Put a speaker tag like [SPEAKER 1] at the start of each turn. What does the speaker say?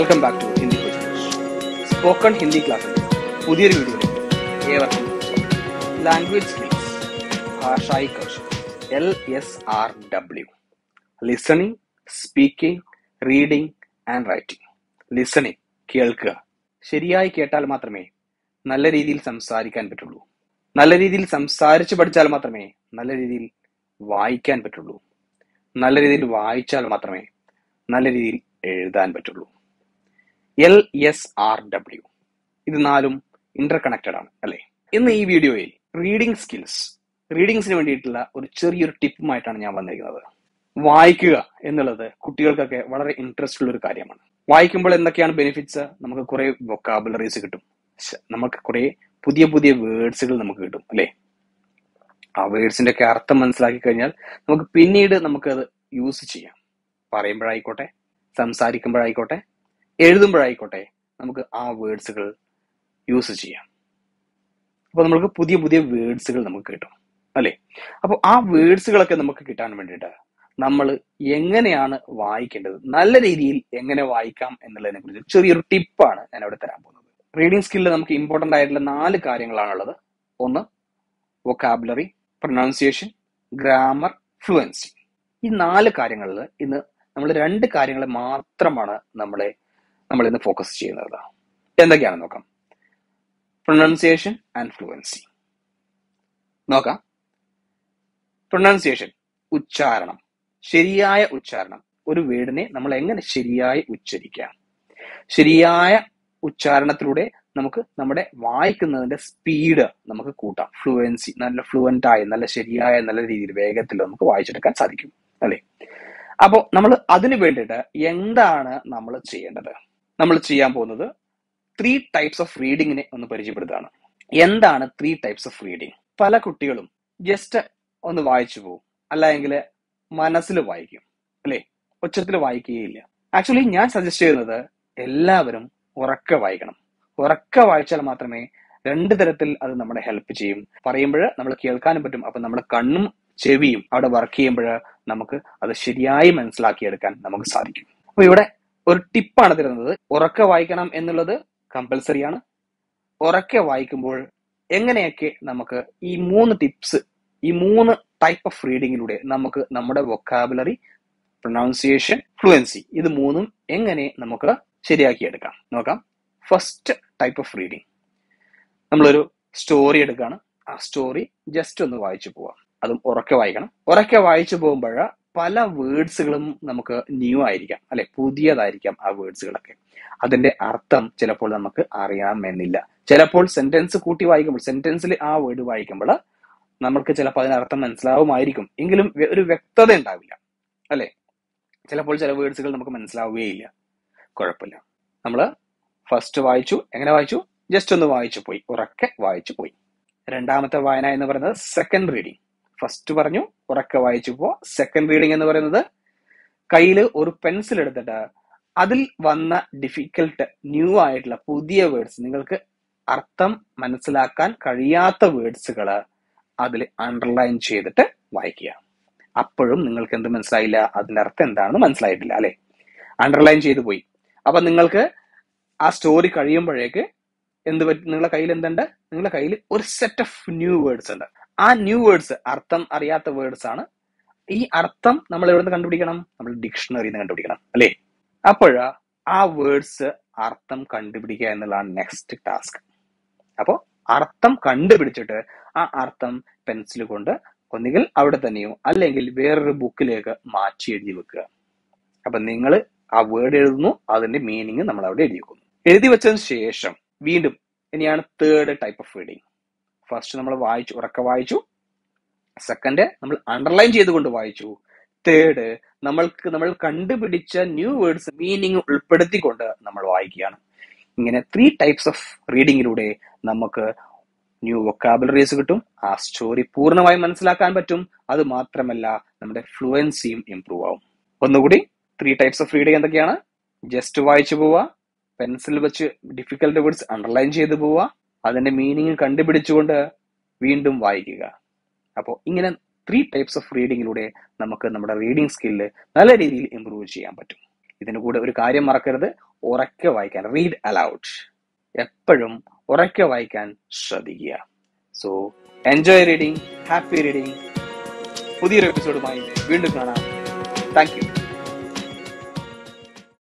[SPEAKER 1] welcome back to Hindi spoken Hindi ക്ലാസ്സിൽ പുതിയൊരു വീഡിയോയിലേക്ക് ഏവർക്കും ലാംഗ്വേജ് സ്കിൽസ് ഭാഷായി കൗശൽ L S R W listening speaking reading and writing listening കേൾക്കുക ശരിയായി കേട്ടാൽ മാത്രമേ നല്ല രീതിയിൽ സംസാരിക്കാൻ പറ്റുള്ളൂ നല്ല രീതിയിൽ സംസാരിച്ച് പഠിച്ചാൽ മാത്രമേ നല്ല രീതിയിൽ വായിക്കാൻ പറ്റുള്ളൂ നല്ല രീതിയിൽ വായിച്ചാൽ മാത്രമേ നല്ല രീതിയിൽ എഴുതാൻ പറ്റുള്ളൂ എൽ എസ് ആർ ഡബ്ല്യു ഇത് നാലും ഇന്റർ കണക്റ്റഡ് ആണ് അല്ലെ ഇന്ന് ഈ വീഡിയോയിൽ റീഡിംഗ് സ്കിൽസ് റീഡിങ്സിന് വേണ്ടിയിട്ടുള്ള ഒരു ചെറിയൊരു ടിപ്പുമായിട്ടാണ് ഞാൻ വന്നിരിക്കുന്നത് വായിക്കുക എന്നുള്ളത് കുട്ടികൾക്കൊക്കെ വളരെ ഇൻട്രസ്റ്റ് ഉള്ള ഒരു കാര്യമാണ് വായിക്കുമ്പോൾ എന്തൊക്കെയാണ് ബെനിഫിറ്റ്സ് നമുക്ക് കുറെ വൊക്കാബുലറീസ് കിട്ടും ശ- നമുക്ക് കുറെ പുതിയ പുതിയ വേർഡ്സുകൾ നമുക്ക് കിട്ടും അല്ലെ ആ വേർഡ്സിന്റെ ഒക്കെ അർത്ഥം മനസ്സിലാക്കി കഴിഞ്ഞാൽ നമുക്ക് പിന്നീട് നമുക്കത് യൂസ് ചെയ്യാം പറയുമ്പോഴായിക്കോട്ടെ സംസാരിക്കുമ്പോഴായിക്കോട്ടെ എഴുതുമ്പോഴായിക്കോട്ടെ നമുക്ക് ആ വേർഡ്സുകൾ യൂസ് ചെയ്യാം അപ്പൊ നമുക്ക് പുതിയ പുതിയ വേർഡ്സുകൾ നമുക്ക് കിട്ടും അല്ലെ അപ്പൊ ആ വേർഡ്സുകളൊക്കെ നമുക്ക് കിട്ടാൻ വേണ്ടിയിട്ട് നമ്മൾ എങ്ങനെയാണ് വായിക്കേണ്ടത് നല്ല രീതിയിൽ എങ്ങനെ വായിക്കാം എന്നുള്ളതിനെ കുറിച്ച് ചെറിയൊരു ടിപ്പാണ് ഞാൻ അവിടെ തരാൻ പോകുന്നത് റീഡിംഗ് സ്കില്ലിൽ നമുക്ക് ഇമ്പോർട്ടന്റ് ആയിട്ടുള്ള നാല് കാര്യങ്ങളാണുള്ളത് ഒന്ന് വൊക്കാബുലറി പ്രൊനൗൺസിയേഷൻ ഗ്രാമർ ഫ്ലുവൻസി ഈ നാല് കാര്യങ്ങളിൽ ഇന്ന് നമ്മൾ രണ്ട് കാര്യങ്ങൾ മാത്രമാണ് നമ്മളെ നമ്മൾ ഇന്ന് ഫോക്കസ് ചെയ്യുന്നത് എന്തൊക്കെയാണെന്ന് നോക്കാം പ്രൊനൗൺസിയേഷൻ ആൻഡ് ഫ്ലുവൻസി നോക്കാം പ്രൊനൗൺസിയേഷൻ ഉച്ചാരണം ശരിയായ ഉച്ചാരണം ഒരു വേർഡിനെ നമ്മൾ എങ്ങനെ ശരിയായി ഉച്ചരിക്കാം ശരിയായ ഉച്ചാരണത്തിലൂടെ നമുക്ക് നമ്മുടെ വായിക്കുന്നതിന്റെ സ്പീഡ് നമുക്ക് കൂട്ടാം ഫ്ലുവൻസി നല്ല ഫ്ലുവന്റ് ആയി നല്ല ശരിയായ നല്ല രീതിയിൽ വേഗത്തിൽ നമുക്ക് വായിച്ചെടുക്കാൻ സാധിക്കും അല്ലെ അപ്പോൾ നമ്മൾ അതിനു വേണ്ടിയിട്ട് എന്താണ് നമ്മൾ ചെയ്യേണ്ടത് നമ്മൾ ചെയ്യാൻ പോകുന്നത് ത്രീ ടൈപ്സ് ഓഫ് റീഡിങ്ങിനെ ഒന്ന് പരിചയപ്പെടുത്താണ് എന്താണ് ത്രീ ടൈപ്സ് ഓഫ് റീഡിങ് പല കുട്ടികളും ജസ്റ്റ് ഒന്ന് വായിച്ചു പോകും അല്ലെങ്കിൽ മനസ്സിൽ വായിക്കും അല്ലെ ഉച്ചത്തിൽ വായിക്കുകയില്ല ആക്ച്വലി ഞാൻ സജസ്റ്റ് ചെയ്യുന്നത് എല്ലാവരും ഉറക്കെ വായിക്കണം ഉറക്കെ വായിച്ചാൽ മാത്രമേ രണ്ട് തരത്തിൽ അത് നമ്മളെ ഹെൽപ്പ് ചെയ്യും പറയുമ്പോൾ നമ്മൾ കേൾക്കാനും പറ്റും അപ്പൊ നമ്മുടെ കണ്ണും ചെവിയും അവിടെ വർക്ക് ചെയ്യുമ്പോൾ നമുക്ക് അത് ശരിയായി മനസ്സിലാക്കിയെടുക്കാൻ നമുക്ക് സാധിക്കും അപ്പൊ ഇവിടെ ഒരു ടിപ്പാണ് തരുന്നത് ഉറക്കെ വായിക്കണം എന്നുള്ളത് കമ്പൽസറി ആണ് ഉറക്കെ വായിക്കുമ്പോൾ എങ്ങനെയൊക്കെ നമുക്ക് ഈ മൂന്ന് ടിപ്സ് ഈ മൂന്ന് ടൈപ്പ് ഓഫ് റീഡിങ്ങിലൂടെ നമുക്ക് നമ്മുടെ വൊക്കാബുലറി പ്രൊനൗൺസിയേഷൻ ഫ്ലുവൻസി ഇത് മൂന്നും എങ്ങനെ നമുക്ക് ശരിയാക്കിയെടുക്കാം നോക്കാം ഫസ്റ്റ് ടൈപ്പ് ഓഫ് റീഡിങ് നമ്മളൊരു സ്റ്റോറി എടുക്കുകയാണ് ആ സ്റ്റോറി ജസ്റ്റ് ഒന്ന് വായിച്ചു പോവാം അതും ഉറക്കെ വായിക്കണം ഉറക്കെ വായിച്ചു പോകുമ്പോൾ പല വേർഡ്സുകളും നമുക്ക് ന്യൂ ആയിരിക്കാം അല്ലെ പുതിയതായിരിക്കാം ആ വേർഡ്സുകളൊക്കെ അതിന്റെ അർത്ഥം ചിലപ്പോൾ നമുക്ക് അറിയാമെന്നില്ല ചിലപ്പോൾ സെന്റൻസ് കൂട്ടി വായിക്കുമ്പോൾ സെന്റൻസിൽ ആ വേർഡ് വായിക്കുമ്പോൾ നമുക്ക് ചിലപ്പോൾ അതിന്റെ അർത്ഥം മനസ്സിലാവുമായിരിക്കും എങ്കിലും വ്യ- ഒരു വ്യക്തത ഉണ്ടാവില്ല അല്ലെ ചിലപ്പോൾ ചില വേർഡ്സുകൾ നമുക്ക് മനസ്സിലാവുകയില്ല കുഴപ്പമില്ല നമ്മൾ ഫസ്റ്റ് വായിച്ചു എങ്ങനെ വായിച്ചു ജസ്റ്റ് ഒന്ന് വായിച്ചു പോയി ഉറക്കെ വായിച്ചു പോയി രണ്ടാമത്തെ വായന എന്ന് പറയുന്നത് സെക്കൻഡ് റീഡിങ് ഫസ്റ്റ് പറഞ്ഞു ഉറക്കെ വായിച്ചു പോ സെക്കൻഡ് റീഡിങ് എന്ന് പറയുന്നത് കയ്യിൽ ഒരു പെൻസിൽ എടുത്തിട്ട് അതിൽ വന്ന ഡിഫിക്കൽട്ട് ന്യൂ ആയിട്ടുള്ള പുതിയ വേർഡ്സ് നിങ്ങൾക്ക് അർത്ഥം മനസ്സിലാക്കാൻ കഴിയാത്ത വേർഡ്സുകൾ അതിൽ അണ്ടർലൈൻ ചെയ്തിട്ട് വായിക്കുക അപ്പോഴും നിങ്ങൾക്ക് എന്ത് മനസ്സിലായില്ല അതിന്റെ അർത്ഥം എന്താണെന്ന് മനസ്സിലായിട്ടില്ല അല്ലെ അണ്ടർലൈൻ ചെയ്തു പോയി അപ്പൊ നിങ്ങൾക്ക് ആ സ്റ്റോറി കഴിയുമ്പോഴേക്ക് എന്ത് പറ്റും നിങ്ങളുടെ കയ്യിൽ എന്തുണ്ട് നിങ്ങളുടെ കയ്യിൽ ഒരു സെറ്റ് ഓഫ് ന്യൂ വേർഡ്സ് ഉണ്ട് ആ ന്യൂ വേർഡ്സ് അർത്ഥം അറിയാത്ത വേർഡ്സ് ആണ് ഈ അർത്ഥം നമ്മൾ എവിടെ നിന്ന് കണ്ടുപിടിക്കണം നമ്മൾ ഡിക്ഷണറിയിൽ നിന്ന് കണ്ടുപിടിക്കണം അല്ലേ അപ്പോഴാ ആ വേർഡ്സ് അർത്ഥം കണ്ടുപിടിക്കുക എന്നുള്ളതാണ് നെക്സ്റ്റ് ടാസ്ക് അപ്പോൾ അർത്ഥം കണ്ടുപിടിച്ചിട്ട് ആ അർത്ഥം പെൻസിൽ കൊണ്ട് ഒന്നുകിൽ അവിടെ തന്നെയോ അല്ലെങ്കിൽ വേറൊരു ബുക്കിലേക്ക് മാറ്റി എഴുതി വെക്കുക അപ്പൊ നിങ്ങൾ ആ വേർഡ് എഴുതുന്നു അതിന്റെ മീനിങ് നമ്മൾ അവിടെ എഴുതി വെക്കുന്നു എഴുതി വെച്ചതിന് ശേഷം വീണ്ടും ഇനിയാണ് third type of reading first നമ്മൾ വായിച്ചു ഉറക്കെ വായിച്ചു സെക്കൻഡ് നമ്മൾ അണ്ടർലൈൻ ചെയ്തുകൊണ്ട് വായിച്ചു തേർഡ് നമ്മൾക്ക് നമ്മൾ കണ്ടുപിടിച്ച ന്യൂ വേർഡ്സ് മീനിങ് ഉൾപ്പെടുത്തിക്കൊണ്ട് നമ്മൾ വായിക്കുകയാണ് ഇങ്ങനെ ത്രീ ടൈപ്സ് ഓഫ് റീഡിങ്ങിലൂടെ നമുക്ക് ന്യൂ വൊക്കാബുലറീസ് കിട്ടും ആ സ്റ്റോറി പൂർണ്ണമായും മനസ്സിലാക്കാൻ പറ്റും അത് മാത്രമല്ല നമ്മുടെ ഫ്ലുവൻസിയും ഇംപ്രൂവ് ആവും ഒന്നുകൂടി ത്രീ ടൈപ്സ് ഓഫ് റീഡിങ് എന്തൊക്കെയാണ് ജസ്റ്റ് വായിച്ചു പോവുക പെൻസിൽ വെച്ച് ഡിഫിക്കൽട്ട് വേർഡ്സ് അണ്ടർലൈൻ ചെയ്തു പോവുക അതിന്റെ മീനിങ് കണ്ടുപിടിച്ചുകൊണ്ട് വീണ്ടും വായിക്കുക അപ്പോൾ ഇങ്ങനെ ത്രീ ടൈപ്സ് ഓഫ് റീഡിങ്ങിലൂടെ നമുക്ക് നമ്മുടെ റീഡിംഗ് സ്കില്ല് നല്ല രീതിയിൽ ഇമ്പ്രൂവ് ചെയ്യാൻ പറ്റും ഇതിന് കൂടെ ഒരു കാര്യം മറക്കരുത് ഉറക്കെ വായിക്കാൻ റീഡ് അലൗഡ് എപ്പോഴും ഉറക്കെ വായിക്കാൻ ശ്രദ്ധിക്കുക so enjoy reading happy reading പുതിയൊരു എപ്പിസോഡുമായി വീണ്ടും കാണാം താങ്ക് യു